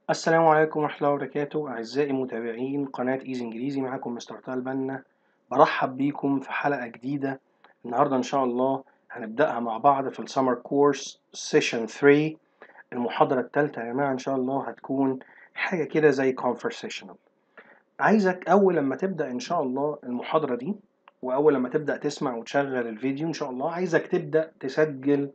السلام عليكم ورحمة الله وبركاته أعزائي متابعين قناة إيزي إنجليزي معاكم مستر طه البنا برحب بيكم في حلقة جديدة النهاردة إن شاء الله هنبدأها مع بعض في السمر كورس سيشن 3 المحاضرة الثالثة يا جماعة إن شاء الله هتكون حاجة كده زي conversational عايزك أول لما تبدأ إن شاء الله المحاضرة دي وأول لما تبدأ تسمع وتشغل الفيديو إن شاء الله عايزك تبدأ تسجل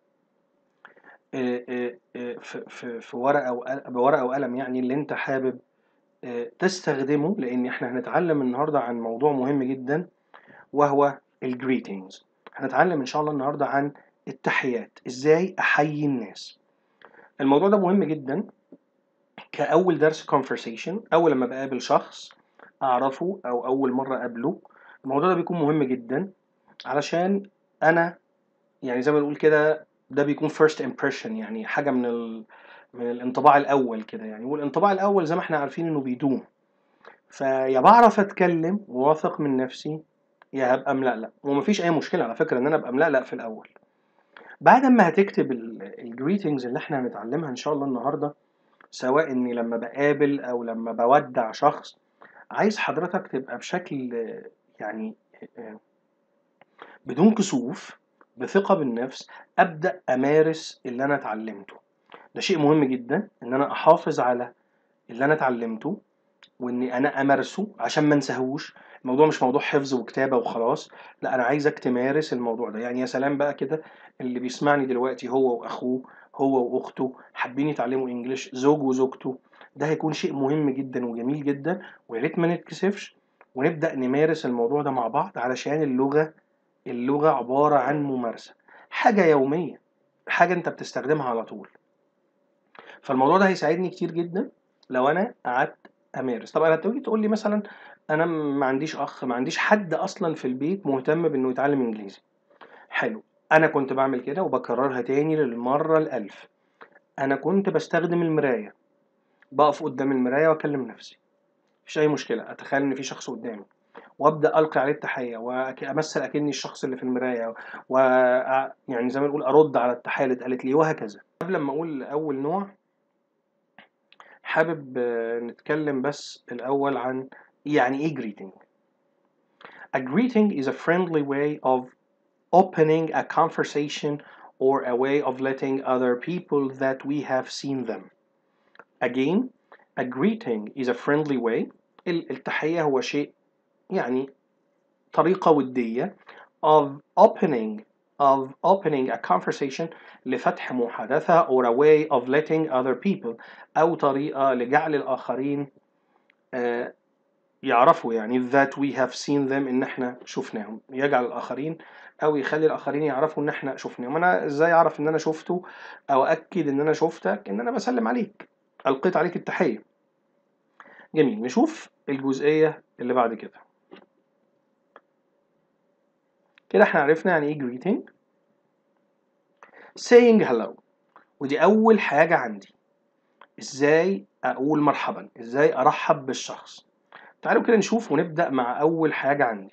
في في في ورقه وقلم بورقه وقلم يعني اللي انت حابب تستخدمه لان احنا هنتعلم النهارده عن موضوع مهم جدا وهو الجريتنجز هنتعلم ان شاء الله النهارده عن التحيات ازاي احيي الناس الموضوع ده مهم جدا كاول درس conversation اول لما بقابل شخص اعرفه او اول مره اقابله الموضوع ده بيكون مهم جدا علشان انا يعني زي ما نقول كده ده بيكون first impression يعني حاجه من ال... من الانطباع الاول كده يعني والانطباع الاول زي ما احنا عارفين انه بيدوم فيا بعرف اتكلم وواثق من نفسي يا هبقى ملقلق ومفيش اي مشكله على فكره ان انا ابقى ملقلق في الاول بعد ما هتكتب الجريتنجز اللي احنا هنتعلمها ان شاء الله النهارده سواء اني لما بقابل او لما بودع شخص عايز حضرتك تبقى بشكل يعني بدون كسوف بثقة بالنفس أبدأ أمارس اللي أنا اتعلمته ده شيء مهم جدا إن أنا أحافظ على اللي أنا اتعلمته وإني أنا أمارسه عشان ما انساهوش الموضوع مش موضوع حفظ وكتابة وخلاص لا أنا عايزك تمارس الموضوع ده يعني يا سلام بقى كده اللي بيسمعني دلوقتي هو وأخوه هو وأخته حابين يتعلموا إنجليش زوج وزوجته ده هيكون شيء مهم جدا وجميل جدا ويا ريت ما نتكسفش ونبدأ نمارس الموضوع ده مع بعض علشان اللغة اللغة عبارة عن ممارسة حاجة يومية حاجة أنت بتستخدمها على طول فالموضوع ده هيساعدني كتير جدا لو أنا قعدت أمارس طب أنا تقولي تقول لي مثلا أنا ما عنديش أخ ما عنديش حد أصلا في البيت مهتم بإنه يتعلم إنجليزي حلو أنا كنت بعمل كده وبكررها تاني للمرة الألف أنا كنت بستخدم المراية بقف قدام المراية وأكلم نفسي مفيش أي مشكلة أتخيل إن في شخص قدامي وابدا القي عليه التحيه وامثل اكني الشخص اللي في المرايه و يعني زي ما نقول ارد على التحيه اللي اتقالت لي وهكذا قبل ما اقول اول نوع حابب نتكلم بس الاول عن يعني ايه greeting A greeting is a friendly way of opening a conversation or a way of letting other people that we have seen them. Again, a greeting is a friendly way. التحية هو شيء يعني طريقة ودية of opening of opening a conversation لفتح محادثة or a way of letting other people أو طريقة لجعل الآخرين uh, يعرفوا يعني that we have seen them إن إحنا شفناهم يجعل الآخرين أو يخلي الآخرين يعرفوا إن إحنا شفناهم أنا إزاي أعرف إن أنا شفته أو أكد إن أنا شفتك إن أنا بسلم عليك ألقيت عليك التحية جميل نشوف الجزئية اللي بعد كده كده احنا عرفنا يعني ايه greeting saying hello ودي اول حاجة عندي ازاي اقول مرحبا ازاي ارحب بالشخص تعالوا كده نشوف ونبدأ مع اول حاجة عندي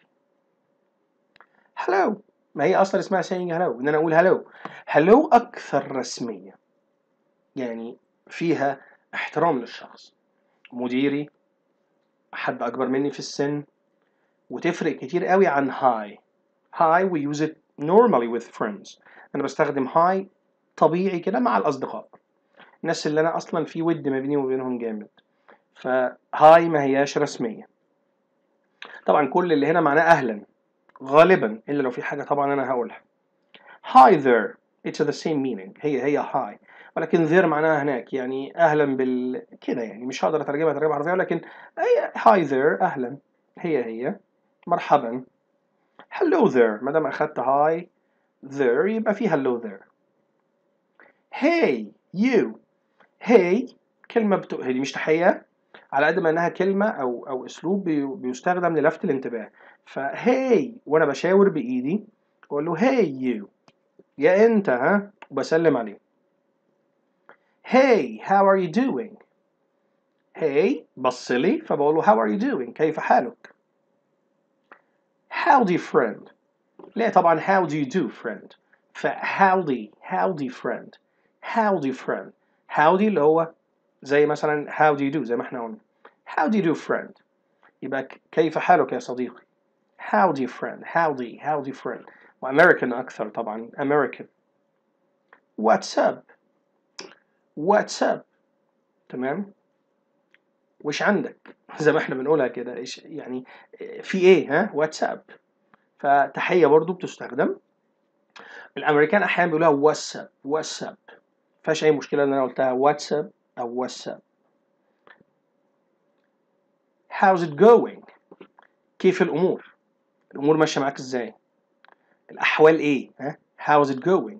hello ما هي اصلا اسمها saying hello ان انا اقول hello hello اكثر رسمية يعني فيها احترام للشخص مديري حد اكبر مني في السن وتفرق كتير قوي عن هاي هاي we use it normally with friends انا بستخدم هاي طبيعي كده مع الاصدقاء الناس اللي انا اصلا في ود ما بيني وبينهم جامد فهاي ما هياش رسمية طبعا كل اللي هنا معناه اهلا غالبا الا لو في حاجة طبعا انا هقولها hi there it's the same meaning هي هي hi ولكن there معناها هناك يعني اهلا بال كده يعني مش هقدر اترجمها ترجمة حرفية ولكن hi there اهلا هي هي مرحبا hello there ما دام اخدت hi there يبقى في hello there hey you hey كلمة بتو... هي دي مش تحية على قد ما انها كلمة او او اسلوب بي... بيستخدم للفت الانتباه فهي وانا بشاور بايدي اقول له hey you يا انت ها وبسلم عليه hey how are you doing hey بص لي فبقول له how are you doing كيف حالك howdy friend لا طبعا how do you do friend ف howdy howdy friend howdy friend howdy اللي هو زي مثلا how do you do زي ما احنا قلنا how do you do friend يبقى ك- كيف حالك يا صديقي how do you friend how do you how do you friend وامريكان اكثر طبعا امريكان what's up what's up تمام وش عندك زي ما احنا بنقولها كده ايش يعني في ايه ها واتساب فتحيه برضو بتستخدم الامريكان احيانا بيقولوها واتساب واتساب مفيهاش اي مشكله ان انا قلتها واتساب او واتساب how's it going كيف الامور الامور ماشيه معاك ازاي الاحوال ايه ها how's it going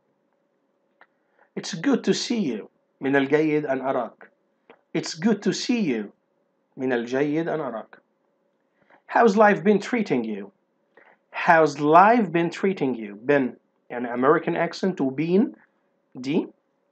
it's good to see you من الجيد ان اراك it's good to see you من الجيد ان اراك how's life been treating you how's life been treating you been يعني American accent و been دي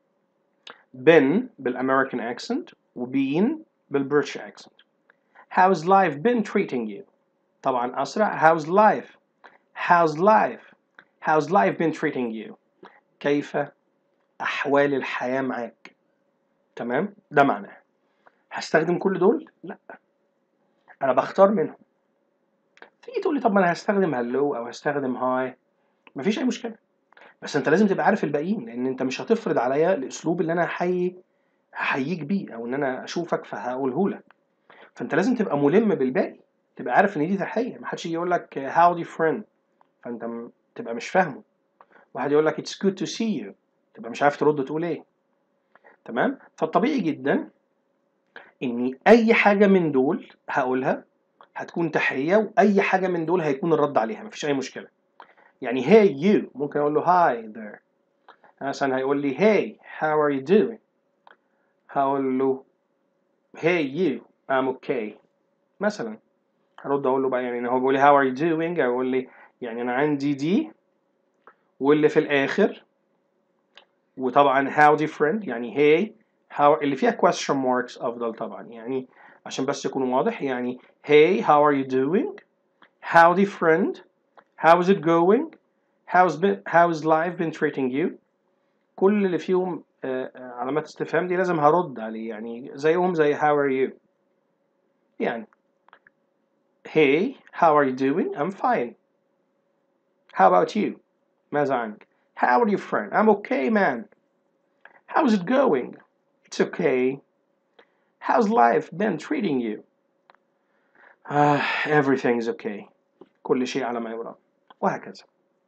been بالامريكان accent و been بالبريتش accent how's life been treating you طبعا اسرع how's life how's life how's life been treating you كيف احوال الحياه معاك تمام ده معناه هستخدم كل دول لا انا بختار منهم تيجي تقول لي طب ما انا هستخدم هلو او هستخدم هاي مفيش اي مشكله بس انت لازم تبقى عارف الباقيين لان انت مش هتفرض عليا الاسلوب اللي انا هحيي هحييك بيه او ان انا اشوفك فهقوله لك فانت لازم تبقى ملم بالباقي تبقى عارف ان دي تحيه ما حدش يجي يقول لك هاو دي فريند فانت م- تبقى مش فاهمه واحد يقول لك اتس جود تو سي يو تبقى مش عارف ترد تقول ايه تمام فالطبيعي جدا اني اي حاجه من دول هقولها هتكون تحيه واي حاجه من دول هيكون الرد عليها مفيش اي مشكله يعني hey you ممكن اقول له hi there مثلا هيقول لي hey how are you doing هقول له hey you I'm okay مثلا هرد اقول له بقى يعني هو بيقول لي how are you doing اقول لي يعني انا عندي دي واللي في الاخر وطبعا how different يعني hey how اللي فيها question marks افضل طبعا يعني عشان بس يكون واضح يعني hey how are you doing how different how is it going how's been how's life been treating you كل اللي فيهم آه، آه، علامات استفهام دي لازم هرد عليه يعني زيهم زي how are you يعني hey how are you doing I'm fine how about you ماذا عنك how are you friend I'm okay man how's it going it's okay how's life been treating you uh, everything's okay كل شيء على ما يرام وهكذا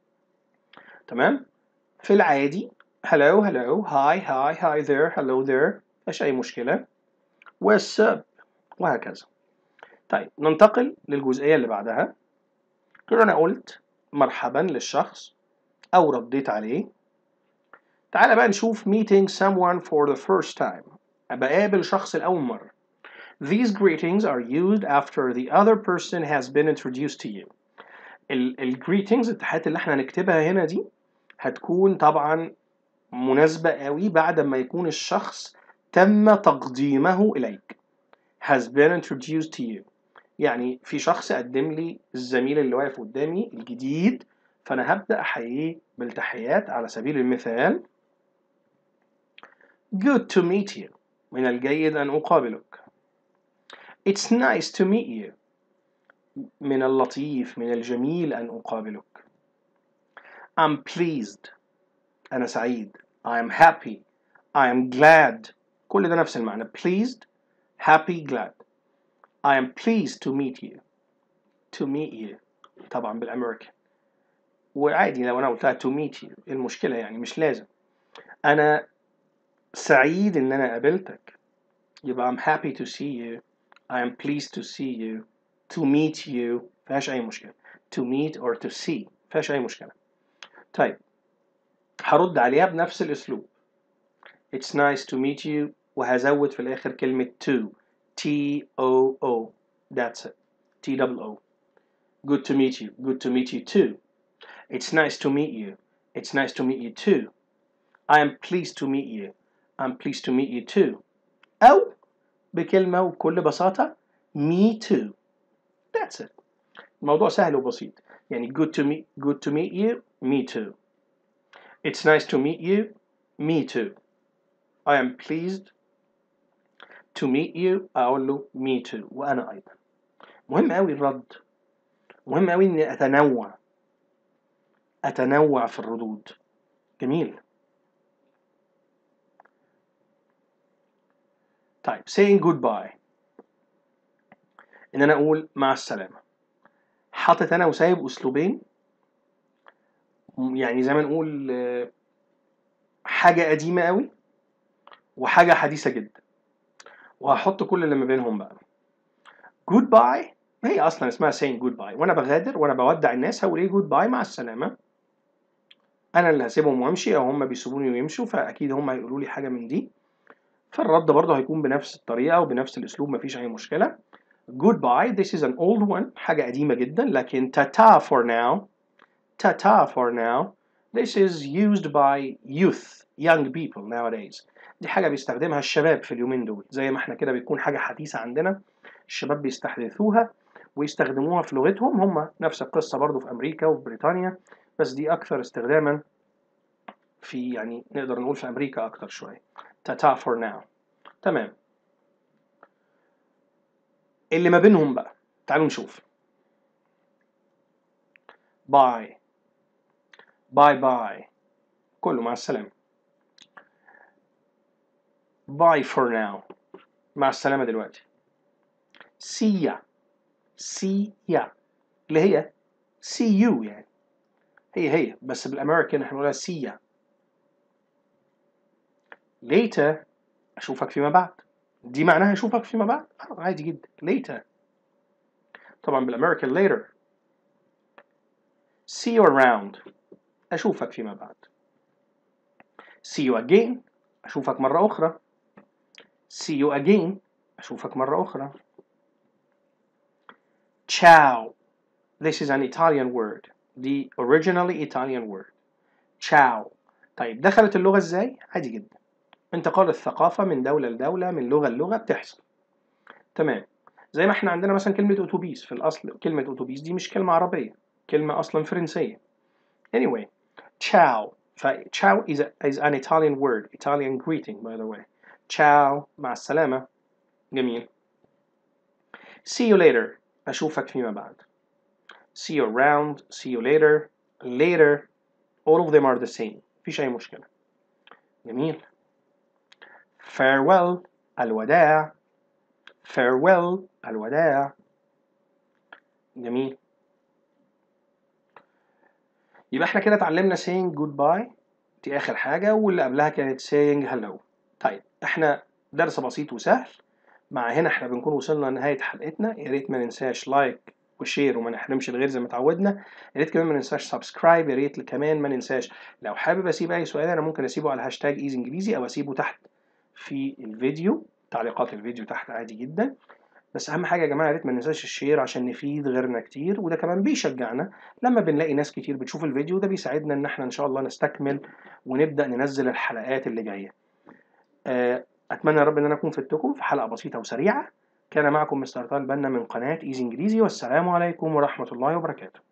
تمام في العادي hello hello hi hi hi there hello there مفيش أي مشكلة what's up وهكذا طيب ننتقل للجزئية اللي بعدها كده أنا قلت مرحبا للشخص أو رديت عليه تعالى بقى نشوف meeting someone for the first time بقابل شخص لأول مرة These greetings are used after the other person has been introduced to you ال ال greetings التحيات اللي احنا هنكتبها هنا دي هتكون طبعا مناسبة قوي بعد ما يكون الشخص تم تقديمه إليك has been introduced to you يعني في شخص قدم لي الزميل اللي واقف قدامي الجديد فأنا هبدأ أحييه بالتحيات على سبيل المثال Good to meet you من الجيد أن أقابلك It's nice to meet you من اللطيف من الجميل أن أقابلك I'm pleased أنا سعيد I am happy I am glad كل ده نفس المعنى pleased happy glad I am pleased to meet you to meet you طبعا بالأمريكان وعادي لو أنا قلتها to meet you إيه المشكلة يعني مش لازم أنا سعيد إن أنا قابلتك يبقى I'm happy to see you I am pleased to see you to meet you مفيهاش أي مشكلة to meet or to see مفيهاش أي مشكلة طيب هرد عليها بنفس الأسلوب It's nice to meet you وهزود في الآخر كلمة to T O O that's it T double O Good to meet you Good to meet you too It's nice to meet you It's nice to meet you too I am pleased to meet you I'm pleased to meet you too أو بكلمة وبكل بساطة me too That's it الموضوع سهل وبسيط يعني good to meet good to meet you me too It's nice to meet you me too I am pleased to meet you اقول له me too وانا ايضا مهم قوي الرد مهم قوي اني اتنوع اتنوع في الردود جميل طيب saying goodbye ان انا اقول مع السلامه حاطط انا وسايب اسلوبين يعني زي ما نقول آه، حاجه قديمه قوي وحاجه حديثه جدا وهحط كل اللي ما بينهم بقى جود باي هي اصلا اسمها saying جود باي وانا بغادر وانا بودع الناس هقول ايه جود باي مع السلامه انا اللي هسيبهم وامشي او هم بيسيبوني ويمشوا فاكيد هم هيقولوا لي حاجه من دي فالرد برضه هيكون بنفس الطريقه وبنفس الاسلوب مفيش اي مشكله goodbye this is an old one حاجه قديمه جدا لكن tata for now tata for now this is used by youth young people nowadays دي حاجه بيستخدمها الشباب في اليومين دول زي ما احنا كده بيكون حاجه حديثه عندنا الشباب بيستحدثوها ويستخدموها في لغتهم هم نفس القصه برضو في امريكا وفي بريطانيا بس دي اكثر استخداما في يعني نقدر نقول في امريكا اكتر شويه تاتا فور ناو تمام اللي ما بينهم بقى تعالوا نشوف باي باي باي كله مع السلامه باي فور ناو مع السلامه دلوقتي see ya see ya اللي هي see you يعني هي هي بس بالامريكان احنا بنقولها see ya later اشوفك فيما بعد دي معناها اشوفك فيما بعد آه، عادي جدا later طبعا بالامريكان later see you around اشوفك فيما بعد see you again اشوفك مرة اخرى see you again اشوفك مرة اخرى ciao this is an Italian word the originally Italian word ciao طيب دخلت اللغة ازاي عادي جدا انتقال الثقافة من دولة لدولة من لغة للغة بتحصل تمام زي ما احنا عندنا مثلا كلمة أتوبيس في الأصل كلمة أتوبيس دي مش كلمة عربية كلمة أصلا فرنسية anyway ciao ف ciao is, a, is an Italian word Italian greeting by the way ciao مع السلامة جميل see you later أشوفك فيما بعد see you around see you later later all of them are the same مفيش أي مشكلة جميل farewell الوداع farewell الوداع جميل يبقى احنا كده اتعلمنا saying goodbye دي اخر حاجة واللي قبلها كانت saying hello طيب احنا درس بسيط وسهل مع هنا احنا بنكون وصلنا لنهاية حلقتنا يا ريت ما ننساش لايك وشير وما نحرمش الغير زي ما اتعودنا يا ريت كمان ما ننساش سبسكرايب يا ريت كمان ما ننساش لو حابب اسيب اي سؤال انا ممكن اسيبه على هاشتاج ايزي انجليزي او اسيبه تحت في الفيديو تعليقات الفيديو تحت عادي جدا بس اهم حاجه يا جماعه يا ريت ما ننساش الشير عشان نفيد غيرنا كتير وده كمان بيشجعنا لما بنلاقي ناس كتير بتشوف الفيديو ده بيساعدنا ان احنا ان شاء الله نستكمل ونبدا ننزل الحلقات اللي جايه آه، اتمنى يا رب ان انا اكون فدتكم في حلقه بسيطه وسريعه كان معكم مستر طالب بنا من قناه ايزي انجليزي والسلام عليكم ورحمه الله وبركاته